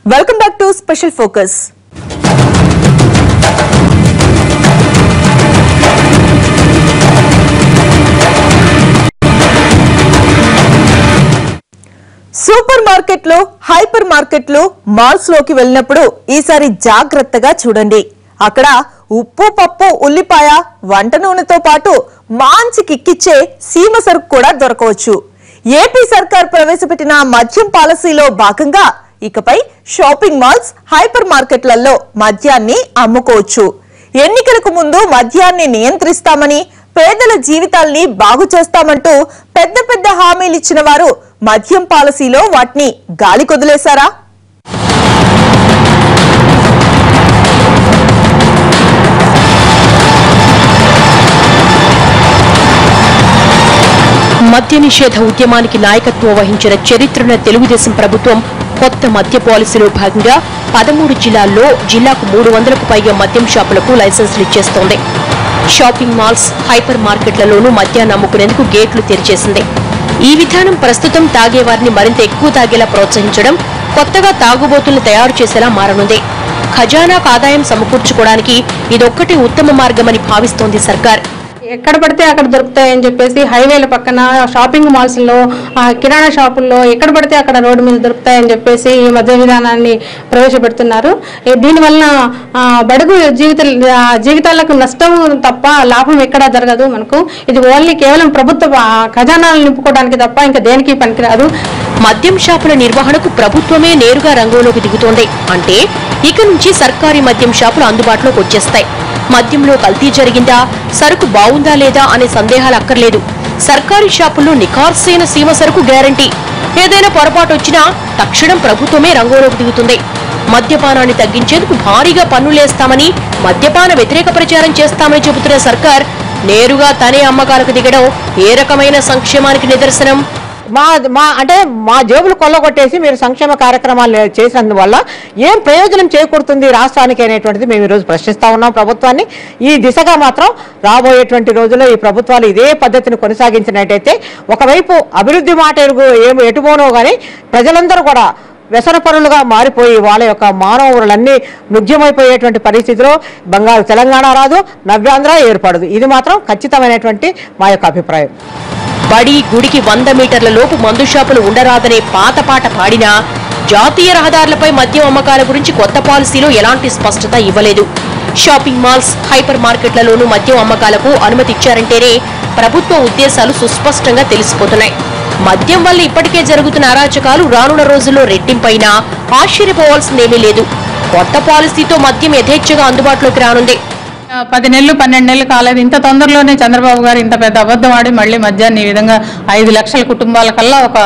welcome back to special focus super మార్కెట్లు hyper మార్కెట్లు malls లోకి వెళ్ళినప్పుడు ఈసారి జాగ్రత్తగా చూడండి అక్కడ ఉప్పు పప్పు ఉల్లిపాయ వంట నూనెతో పాటు మాంచి కిక్కిచ్చే సీమ సరుకు కూడా దొరకవచ్చు ఏపీ సర్కార్ ప్రవేశపెట్టిన మద్యం పాలసీలో భాగంగా ఇకపై షాపింగ్ మాల్స్ హైపర్ మార్కెట్లలో మద్యాన్ని అమ్ముకోవచ్చు ఎన్నికలకు ముందు మద్యాన్ని నియంత్రిస్తామని పేదల జీవితాల్ని బాగు చేస్తామంటూ పెద్ద పెద్ద హామీలు ఇచ్చిన వారు మద్యం పాలసీలో వాటిని గాలి కొదిలేశారా మద్య నిషేధ ఉద్యమానికి నాయకత్వం వహించిన చరిత్రన తెలుగుదేశం ప్రభుత్వం కొత్త మద్య పాలసీలో భాగంగా పదమూడు జిల్లాల్లో జిల్లాకు మూడు వందలకు పైగా మద్యం షాపులకు లైసెన్సులు ఇచ్చేస్తోంది షాపింగ్ మాల్స్ హైపర్ మార్కెట్లలోనూ మద్యాన్ని అమ్ముకునేందుకు గేట్లు తెరిచేసింది ఈ విధానం ప్రస్తుతం తాగేవారిని మరింత ఎక్కువ తాగేలా ప్రోత్సహించడం కొత్తగా తాగుబోతులను తయారు చేసేలా మారనుంది ఖజానాకు ఆదాయం సమకూర్చుకోవడానికి ఇదొక్కటి ఉత్తమ మార్గమని భావిస్తోంది సర్కార్ ఎక్కడ పడితే అక్కడ దొరుకుతాయని చెప్పేసి హైవేల పక్కన షాపింగ్ మాల్స్లో ఆ, కిరాణా షాపుల్లో ఎక్కడ పడితే అక్కడ రోడ్డు మీద దొరుకుతాయని చెప్పేసి ఈ మధ్య విధానాన్ని ప్రవేశపెడుతున్నారు ఈ దీనివలన ఆ, బడుగు జీవిత ఆ, జీవితాలకు నష్టం తప్ప లాభం ఎక్కడా జరగదు మనకు ఇది ఓన్లీ కేవలం ప్రభుత్వ ఆ, ఖజానాలను నింపుకోవడానికి తప్ప ఇంకా దేనికి పనికిరాదు మద్యం షాపుల నిర్వహణకు ప్రభుత్వమే నేరుగా రంగంలోకి దిగుతోంది అంటే ఇక నుంచి సర్కారీ మద్యం షాపులు అందుబాటులోకి వచ్చేస్తాయి మద్యంలో కల్తీ జరిగిందా సరుకు బావుందా లేదా అనే సందేహాలు అక్కర్లేదు సర్కారీ షాపుల్లో నిఖార్సైన సీమ సరుకు గ్యారంటీ ఏదైనా పొరపాటు వచ్చినా తక్షణం ప్రభుత్వమే రంగంలోకి దిగుతుంది మద్యపానాన్ని తగ్గించేందుకు భారీగా పన్నులేస్తామని మద్యపాన వ్యతిరేక ప్రచారం చేస్తామని చెబుతున్న సర్కార్ నేరుగా తనే అమ్మకాలకు దిగడం ఏ రకమైన సంక్షేమానికి నిదర్శనం మా మా అంటే మా జేబులు కొల్లగొట్టేసి మీరు సంక్షేమ కార్యక్రమాలు చేసినందువల్ల ఏం ప్రయోజనం చేకూరుతుంది రాష్ట్రానికి అనేటువంటిది మేము ఈరోజు ప్రశ్నిస్తా ఉన్నాం ప్రభుత్వాన్ని ఈ దిశగా మాత్రం రాబోయేటువంటి రోజుల్లో ఈ ప్రభుత్వాలు ఇదే పద్ధతిని కొనసాగించినట్టయితే ఒకవైపు అభివృద్ధి మాట ఎరుగు ఏమి ఎటుపోనో కానీ ప్రజలందరూ కూడా వ్యసన పరులుగా మారిపోయి వాళ్ళ యొక్క మానవ వనరులన్నీ నుగ్యమైపోయేటువంటి పరిస్థితిలో బంగారు తెలంగాణ రాదు నవ్యాంధ్ర ఏర్పడదు ఇది మాత్రం ఖచ్చితమైనటువంటి మా యొక్క అభిప్రాయం బడి గుడికి వంద మీటర్ల లోపు మందు షాపులు ఉండరాదనే పాత పాట పాడినా జాతీయ రహదారులపై మద్యం అమ్మకాల గురించి కొత్త పాలసీలో ఎలాంటి స్పష్టత ఇవ్వలేదు షాపింగ్ మాల్స్ హైపర్ మార్కెట్లలోనూ మద్యం అమ్మకాలకు అనుమతి ఇచ్చారంటేనే ప్రభుత్వ ఉద్దేశాలు సుస్పష్టంగా తెలిసిపోతున్నాయి మద్యం వల్ల ఇప్పటికే జరుగుతున్న అరాచకాలు రానున్న రోజుల్లో రెట్టింపైనా ఆశ్చర్యపోవాల్సిందేమీ లేదు కొత్త పాలసీతో మద్యం యథేచ్ఛగా అందుబాటులోకి రానుంది ఆ, పది నెలలు పన్నెండు నెలలు కాలేదు ఇంత తొందరలోనే చంద్రబాబు గారు ఇంత పెద్ద అబద్ధం ఆడి మళ్ళీ మధ్యాహ్నం ఈ విధంగా ఐదు లక్షల కుటుంబాలకల్లా ఒక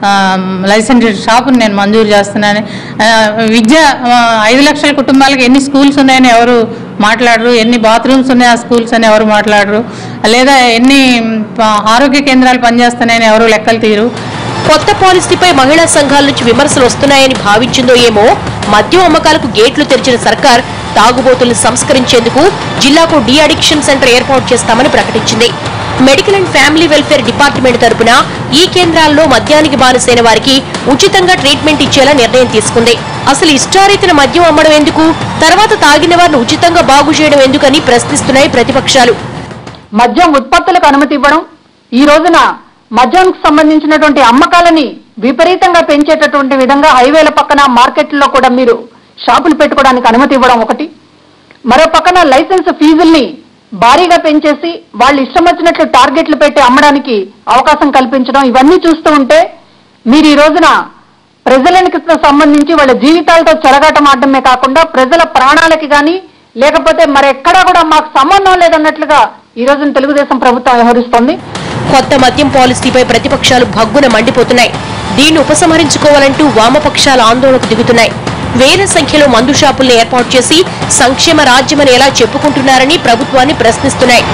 లైసెన్స్డ్ షాపుని నేను మంజూరు చేస్తున్నాను ఆ, విద్య ఆ, ఐదు లక్షల కుటుంబాలకు ఎన్ని స్కూల్స్ ఉన్నాయని ఎవరు మాట్లాడరు ఎన్ని బాత్రూమ్స్ ఉన్నాయి ఆ స్కూల్స్ అని ఎవరు మాట్లాడరు లేదా ఎన్ని ఆ, ఆరోగ్య కేంద్రాలు పనిచేస్తున్నాయని ఎవరు లెక్కలు తీరు కొత్త పాలసీపై మహిళా సంఘాల నుంచి విమర్శలు వస్తున్నాయని భావించిందో ఏమో మద్యం అమ్మకాలకు గేట్లు తెరిచిన సర్కార్ తాగుబోతుల్ని సంస్కరించేందుకు జిల్లాకు డి అడిక్షన్ సెంటర్ ఏర్పాటు చేస్తామని ప్రకటించింది medical and family welfare department తరపున ఈ కేంద్రాల్లో మద్యానికి బానిసైన వారికి ఉచితంగా ట్రీట్మెంట్ ఇచ్చేలా నిర్ణయం తీసుకుంది అసలు ఇష్టారీతిన మద్యం అమ్మడం ఎందుకు తర్వాత తాగిన వారిని ఉచితంగా బాగు చేయడం ఎందుకని ప్రశ్నిస్తున్నాయి ప్రతిపక్షాలు మద్యం ఉత్పత్తులకు అనుమతి ఇవ్వడం ఈ రోజున మద్యానికి సంబంధించినటువంటి అమ్మకాలని విపరీతంగా పెంచేటటువంటి విధంగా హైవేల పక్కన మార్కెట్లో కూడా మీరు షాపులు పెట్టుకోవడానికి అనుమతి ఇవ్వడం ఒకటి మరో పక్కన లైసెన్స్ ఫీజుల్ని భారీగా పెంచేసి వాళ్ళు ఇష్టం వచ్చినట్లు టార్గెట్లు పెట్టి అమ్మడానికి అవకాశం కల్పించడం ఇవన్నీ చూస్తూ ఉంటే మీరు ఈ రోజున ప్రజలకు సంబంధించి వాళ్ళ జీవితాలతో చెలగాటం ఆడటమే కాకుండా ప్రజల ప్రాణాలకి కానీ లేకపోతే మరెక్కడా కూడా మాకు సంబంధం లేదన్నట్లుగా ఈ రోజున తెలుగుదేశం ప్రభుత్వం వ్యవహరిస్తోంది కొత్త మద్యం పాలసీపై ప్రతిపక్షాలు భగ్గున మండిపోతున్నాయి దీన్ని ఉపసంహరించుకోవాలంటూ వామపక్షాలు ఆందోళనకు దిగుతున్నాయి వేల సంఖ్యలో మందు షాపుల్ని ఏర్పాటు చేసి సంక్షేమ రాజ్యమని ఎలా చెప్పుకుంటున్నారని ప్రభుత్వాన్ని ప్రశ్నిస్తున్నాయి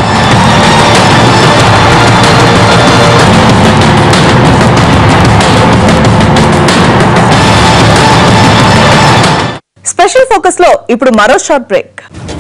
స్పెషల్ ఫోకస్ లో ఇప్పుడు మరో షార్ట్ బ్రేక్